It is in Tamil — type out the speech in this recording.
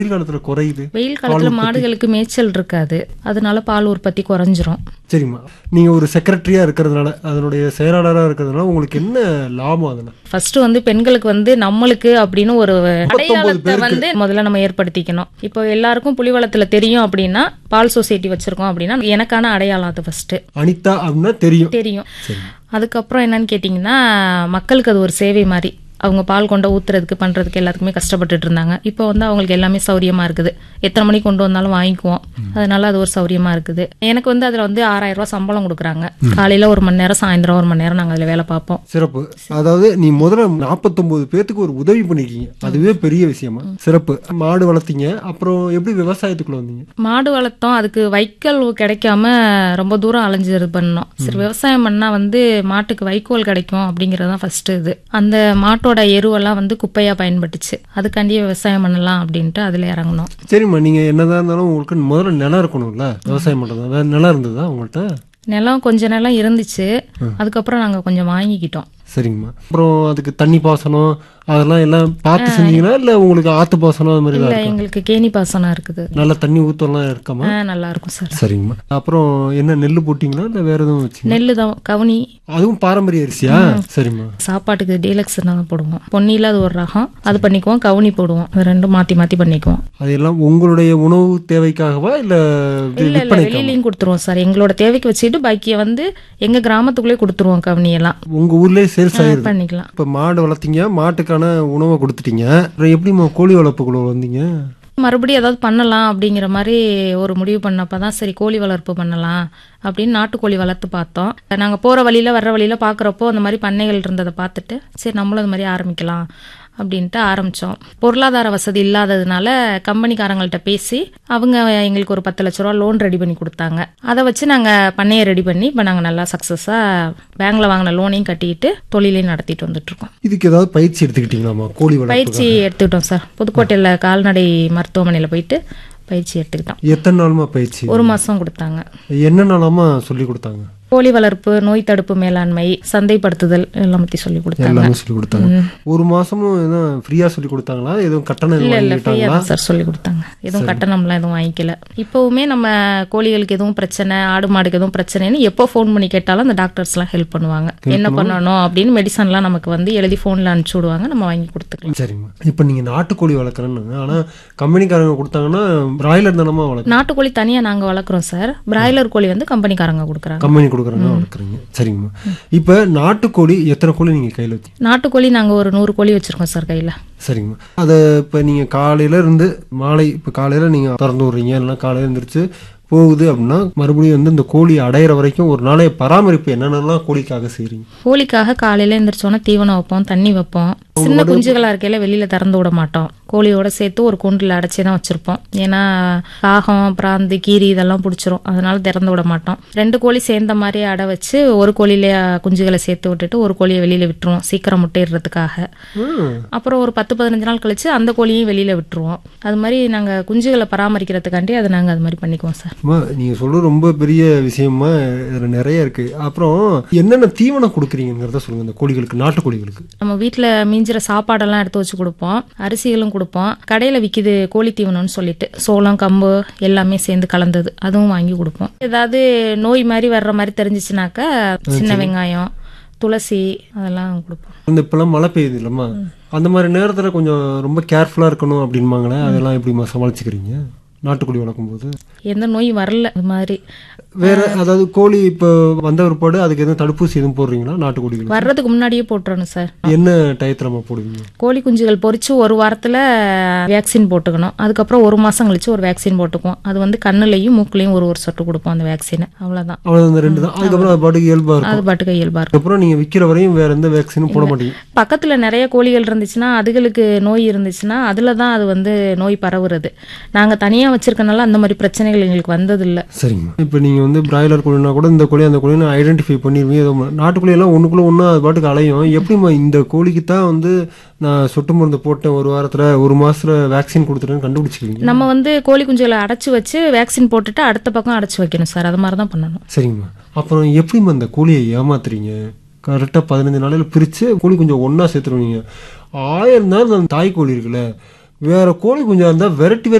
வெயில் காலத்துல குறையுது வெயில் காலத்துல மாடுகளுக்கு மேய்ச்சல் இருக்காது அதனால பால் உற்பத்தி குறைஞ்சிரும் சரிம்மா நீங்க ஒரு செக்ரட்டரியா இருக்கிறதுனால அதனுடைய செயலாளரா இருக்கிறதுனால உங்களுக்கு என்ன லாபம் அதுல ஃபர்ஸ்ட் வந்து பெண்களுக்கு வந்து நம்மளுக்கு அப்படின்னு ஒரு அடையாளத்தை வந்து முதல்ல நம்ம ஏற்படுத்திக்கணும் இப்போ எல்லாருக்கும் புலிவளத்துல தெரியும் அப்படின்னா பால் சொசைட்டி வச்சிருக்கோம் அப்படின்னா எனக்கான அடையாளம் அது ஃபர்ஸ்ட் அனிதா அப்படின்னா தெரியும் தெரியும் அதுக்கப்புறம் என்னன்னு கேட்டிங்கன்னா மக்களுக்கு அது ஒரு சேவை மாதிரி அவங்க பால் கொண்டு ஊத்துறதுக்கு பண்றதுக்கு எல்லாத்துக்குமே கஷ்டப்பட்டுட்டு இருந்தாங்க இப்போ வந்து அவங்களுக்கு எல்லாமே சௌரியமா இருக்குது எத்தனை மணிக்கு கொண்டு வந்தாலும் வாங்கிக்குவோம் அதனால அது ஒரு சௌரியமா இருக்குது எனக்கு வந்து அதுல வந்து ஆறாயிரம் ரூபாய் சம்பளம் கொடுக்குறாங்க காலையில ஒரு மணி நேரம் சாயந்தரம் ஒரு மணி நேரம் நாங்க அதுல வேலை பார்ப்போம் சிறப்பு அதாவது நீ முதல்ல நாற்பத்தொன்பது பேத்துக்கு ஒரு உதவி பண்ணிருக்கீங்க அதுவே பெரிய விஷயமா சிறப்பு மாடு வளர்த்தீங்க அப்புறம் எப்படி விவசாயத்துக்குள்ள வந்தீங்க மாடு வளர்த்தோம் அதுக்கு வைக்கோல் கிடைக்காம ரொம்ப தூரம் அலைஞ்சு இது பண்ணோம் சரி விவசாயம் பண்ணா வந்து மாட்டுக்கு வைக்கோல் கிடைக்கும் அப்படிங்கறது தான் ஃபர்ஸ்ட் இது அந்த மாட்டோட எருவெல்லாம் வந்து குப்பையா பயன்பட்டுச்சு அதுக்காண்டியே விவசாயம் பண்ணலாம் அப்படின்ட்டு அதுல இறங்கணும் சரிம்மா நீங்க என்னதான் இருந்தாலும் உங்களுக்கு முதல்ல நிலம் இருக்கணும்ல விவசாயம் பண்றது அதாவது நிலம் இருந்ததா உங்கள்கிட்ட நிலம் கொஞ்ச நிலம் இருந்துச்சு அதுக்கப்புறம் நாங்க கொஞ்சம் வாங்கிக்கிட்டோம் சரிங்கம்மா அப்புறம் அதுக்கு தண்ணி பாசனம் அதெல்லாம் எல்லாம் பார்த்து செஞ்சீங்களா இல்ல உங்களுக்கு ஆத்து பாசனம் அது மாதிரி இல்ல தான் இருக்கா? எங்களுக்கு கேணி பாசனம் இருக்குது நல்ல தண்ணி ஊத்தம்லாம் இருக்காமா ஆ, நல்லா இருக்கும் சார் சரிங்கம்மா அப்புறம் என்ன நெல் போட்டீங்களா இல்ல வேற எதுவும் வச்சீங்க நெல்லு தான் கவுனி அதுவும் பாரம்பரிய அரிசியா சரிம்மா சாப்பாட்டுக்கு டீலக்ஸ் தான் போடுவோம் பொன்னியில அது ஒரு ரகம் அது பண்ணிக்குவோம் கவுனி போடுவோம் அது ரெண்டும் மாத்தி மாத்தி பண்ணிக்குவோம் அது எல்லாம் உங்களுடைய உணவு தேவைக்காகவா இல்ல வி- இல்ல இல்ல வெளியிலயும் கொடுத்துருவோம் சார் எங்களோட தேவைக்கு வச்சுட்டு பாக்கிய வந்து எங்க கிராமத்துக்குள்ளே கொடுத்துருவோம் கவுனி எல்லாம் உங்க ஊர்லயே சேல்ஸ் ஆயிருது பண்ணிக்கலாம் இப்ப மாடு வளர்த்தீங்க மாட்டுக்கான உணவை கொடுத்துட்டீங்க அப்புறம் எப்படிம்மா கோழி வளர்ப்புக்குள்ள வந்தீங்க மறுபடியும் ஏதாவது பண்ணலாம் அப்படிங்கிற மாதிரி ஒரு முடிவு பண்ணப்ப தான் சரி கோழி வளர்ப்பு பண்ணலாம் அப்படின்னு நாட்டுக்கோழி வளர்த்து பார்த்தோம் நாங்க போற வழியில வர்ற வழியில பாக்குறப்போ அந்த மாதிரி பண்ணைகள் இருந்ததை பார்த்துட்டு சரி நம்மளும் அது மாதிரி ஆரம்பிக்கலாம் அப்படின்ட்டு ஆரம்பிச்சோம் பொருளாதார வசதி இல்லாததுனால கம்பெனிக்காரங்கள்ட்ட பேசி அவங்க எங்களுக்கு ஒரு பத்து லட்ச ரூபா லோன் ரெடி பண்ணி கொடுத்தாங்க அதை வச்சு நாங்க பண்ணையை ரெடி பண்ணி இப்போ நாங்க நல்லா சக்சஸா பேங்க்ல வாங்கின லோனையும் கட்டிட்டு தொழிலையும் நடத்திட்டு வந்துட்டு இருக்கோம் இதுக்கு ஏதாவது பயிற்சி எடுத்துக்கிட்டீங்களாம்மா கோழி வளர்ப்பு பயிற்சி எடுத்துக்கிட்டோம் சார் புதுக்கோட்டையில் கால்நடை மருத்துவமனையில் போயிட்டு பயிற்சி எடுத்துக்கிட்டோம் எத்தனை நாளுமா பயிற்சி ஒரு மாசம் கொடுத்தாங்க என்ன நாளாமா சொல்லி கொடுத்தாங்க கோழி வளர்ப்பு நோய் தடுப்பு மேலாண்மை சந்தைப்படுத்துதல் எல்லாம் பத்தி சொல்லி கொடுத்தாங்க எல்லாமே சொல்லி கொடுத்தாங்க ஒரு மாசமும் எதுவும் ஃப்ரீயா சொல்லி கொடுத்தாங்களா எதுவும் கட்டணம் எதுவும் இல்ல இல்ல ஃப்ரீயா வாங்கிட்டாங்களா தான் சார் சொல்லி கொடுத்தாங்க எதுவும் கட்டணம்லாம் எதுவும் வாங்கிக்கல இப்பவுமே நம்ம கோழிகளுக்கு எதுவும் பிரச்சனை ஆடு மாடுக்கு எதுவும் பிரச்சனைன்னு எப்போ ஃபோன் பண்ணி கேட்டாலும் அந்த டாக்டர்ஸ்லாம் ஹெல்ப் பண்ணுவாங்க என்ன பண்ணணும் அப்படின்னு மெடிசன்லாம் நமக்கு வந்து எழுதி ஃபோன்ல அனுப்பிச்சு விடுவாங்க நம்ம வாங்கி கொடுத்துக்கலாம் சரிம்மா இப்போ நீங்க நாட்டுக்கோழி வளர்க்குறேன்னு ஆனா கம்பெனிக்காரங்க கொடுத்தாங்கன்னா பிராய்லர் தானமா வளர்க்க நாட்டுக்கோழி தனியா நாங்க வளர்க்குறோம் சார் பிராய்லர் கோழி வந்து கம்பெனிக்காரங்க கொடுக்குறாங்க கம்பெனி கொடுக்குறாங்க வளர்க்குறீங்க சரிங்கம்மா இப்போ நாட்டுக்கோழி எத்தனை கோழி நீங்க கையில வச்சு நாட்டுக்கோழி நாங்க ஒரு நூறு கோழி வச்சிருக்கோம் சார் கையில சரிங்கம்மா அதை இப்போ நீங்கள் காலையில இருந்து மாலை இப்போ காலையில் நீங்கள் திறந்து விட்றீங்க இல்லைன்னா காலையில் எழுந்திரிச்சு போகுது அப்படின்னா மறுபடியும் வந்து இந்த கோழி அடையிற வரைக்கும் ஒரு நாளைய பராமரிப்பு என்னென்னலாம் கோழிக்காக செய்கிறீங்க கோழிக்காக காலையில எந்திரிச்சோன்னா தீவனம் வைப்போம் தண்ணி வைப்போம் சின்ன குஞ்சுகளா இருக்கையில வெளியில திறந்து விட மாட்டோம் கோழியோட சேர்த்து ஒரு கூண்டுல அடைச்சி தான் வச்சிருப்போம் ஏன்னா காகம் பிராந்து கீரி இதெல்லாம் பிடிச்சிரும் அதனால திறந்து விட மாட்டோம் ரெண்டு கோழி சேர்ந்த மாதிரி அடை வச்சு ஒரு கோழியில குஞ்சுகளை சேர்த்து விட்டுட்டு ஒரு கோழியை வெளியில விட்டுருவோம் சீக்கிரம் முட்டையிடுறதுக்காக அப்புறம் ஒரு பத்து பதினஞ்சு நாள் கழிச்சு அந்த கோழியும் வெளியில விட்டுருவோம் அது மாதிரி நாங்க குஞ்சுகளை பராமரிக்கிறதுக்காண்டி அதை நாங்க அது மாதிரி பண்ணிக்குவோம் சார் அம்மா நீங்கள் சொல்கிறது ரொம்ப பெரிய விஷயமா இதில் நிறைய இருக்குது அப்புறம் என்னென்ன தீவனம் கொடுக்குறீங்கிறத சொல்லுங்கள் இந்த கோழிகளுக்கு நாட்டு கோழிகளுக்கு நம்ம வீட்டில் மிஞ்சிற சாப்பாடெல்லாம் எடுத்து வச்சு கொடுப்போம் அரிசிகளும் கொடுப்போம் கடையில் விற்கிது கோழி தீவனம்னு சொல்லிட்டு சோளம் கம்பு எல்லாமே சேர்ந்து கலந்தது அதுவும் வாங்கி கொடுப்போம் ஏதாவது நோய் மாதிரி வர்ற மாதிரி தெரிஞ்சிச்சுனாக்கா சின்ன வெங்காயம் துளசி அதெல்லாம் கொடுப்போம் இந்த இப்போல்லாம் மழை பெய்யுது இல்லைம்மா அந்த மாதிரி நேரத்தில் கொஞ்சம் ரொம்ப கேர்ஃபுல்லாக இருக்கணும் அப்படின்பாங்களே அதெல்லாம் எப்படிம்மா சமாளிச்சுக்கிறீங்க நாட்டுக்கோழி வளர்க்கும்போது எந்த நோயும் வரல அது மாதிரி வேற அதாவது கோழி இப்போ வந்த பிற்பாடு அதுக்கு எதுவும் தடுப்பூசி எதுவும் போடுறீங்களா நாட்டுக்கோழிகளுக்கு வர்றதுக்கு முன்னாடியே போட்டுறணும் சார் என்ன டயத்தில் போடுவீங்க கோழி குஞ்சுகள் பொரிச்சு ஒரு வாரத்தில் வேக்சின் போட்டுக்கணும் அதுக்கப்புறம் ஒரு மாதம் கழிச்சு ஒரு வேக்சின் போட்டுக்குவோம் அது வந்து கண்ணுலையும் மூக்குலையும் ஒரு ஒரு சொட்டு கொடுப்போம் அந்த வேக்சினை அவ்வளோதான் அவ்வளோ இந்த ரெண்டு தான் அதுக்கப்புறம் அது பாட்டுக்கு இயல்பாக இருக்கும் அது பாட்டுக்கு இயல்பாக இருக்கும் அதுக்கப்புறம் நீங்கள் விற்கிற வரையும் வேற எந்த வேக்சினும் போட மாட்டீங்க பக்கத்துல நிறைய கோழிகள் இருந்துச்சுன்னா அதுகளுக்கு நோய் இருந்துச்சுன்னா அதுல தான் அது வந்து நோய் பரவுறது நாங்க தனியா வச்சிருக்கனால அந்த மாதிரி பிரச்சனைகள் எங்களுக்கு வந்ததில்ல சரிங்கம்மா இப்போ நீங்கள் வந்து பிராய்லர் கோழினா கூட இந்த கோழி அந்த கோழின்னு ஐடென்டிஃபை பண்ணிடுவீங்க ஏதோ ஒண்ணு. நாட்டுக்கோழி எல்லாம் ஒன்றுக்குள்ளே ஒன்று அது பாட்டுக்கு அலையும் எப்படிம்மா இந்த கோழிக்கு தான் வந்து நான் சொட்டு மருந்து போட்டேன் ஒரு வாரத்தில் ஒரு மாசத்துல வேக்சின் கொடுத்துட்டேன்னு கண்டுபிடிச்சிக்கிறீங்க நம்ம வந்து கோழி குஞ்சுகளை அடைச்சு வச்சு வேக்சின் போட்டுட்டு அடுத்த பக்கம் அடைச்சு வைக்கணும் சார் அது மாதிரி தான் பண்ணணும் சரிங்கம்மா அப்புறம் எப்படிம்மா இந்த கோழியை ஏமாத்துறீங்க கரெக்டாக பதினஞ்சு நாளையில் பிரித்து கோழி கொஞ்சம் ஒன்றா சேர்த்துருவீங்க ஆயிரம் தான் அந்த தாய் கோழி இருக்குல்ல வேற கோழி குஞ்சா இருந்தா விரட்டி